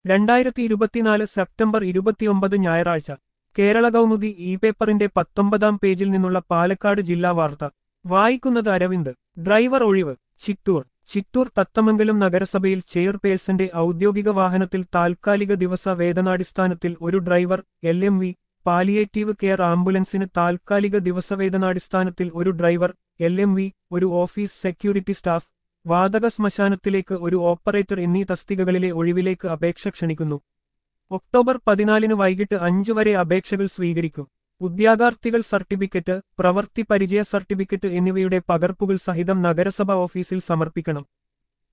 രണ്ടായിരത്തി ഇരുപത്തിനാല് സെപ്റ്റംബർ ഇരുപത്തിയൊമ്പത് ഞായറാഴ്ച കേരള കൗമുദി ഇ പേപ്പറിന്റെ പത്തൊമ്പതാം പേജിൽ നിന്നുള്ള പാലക്കാട് ജില്ലാ വാർത്ത വായിക്കുന്നത് അരവിന്ദ് ഡ്രൈവർ ഒഴിവ് ചിറ്റൂർ ചിറ്റൂർ തത്തമംഗലം നഗരസഭയിൽ ചെയർപേഴ്സന്റെ ഔദ്യോഗിക വാഹനത്തിൽ താൽക്കാലിക ദിവസ വേതനാടിസ്ഥാനത്തിൽ ഒരു driver L M V palliative care ആംബുലൻസിന് താൽക്കാലിക ദിവസവേതനാടിസ്ഥാനത്തിൽ ഒരു ഡ്രൈവർ എൽ എം വി ഒരു ഓഫീസ് സെക്യൂരിറ്റി സ്റ്റാഫ് വാതക ശ്മശാനത്തിലേക്ക് ഒരു ഓപ്പറേറ്റർ എന്നീ തസ്തികകളിലെ ഒഴിവിലേക്ക് അപേക്ഷ ക്ഷണിക്കുന്നു ഒക്ടോബർ പതിനാലിന് വൈകിട്ട് അഞ്ചു വരെ അപേക്ഷകൾ സ്വീകരിക്കും ഉദ്യോഗാർത്ഥികൾ സർട്ടിഫിക്കറ്റ് പ്രവൃത്തി പരിചയ സർട്ടിഫിക്കറ്റ് എന്നിവയുടെ പകർപ്പുകൾ സഹിതം നഗരസഭ ഓഫീസിൽ സമർപ്പിക്കണം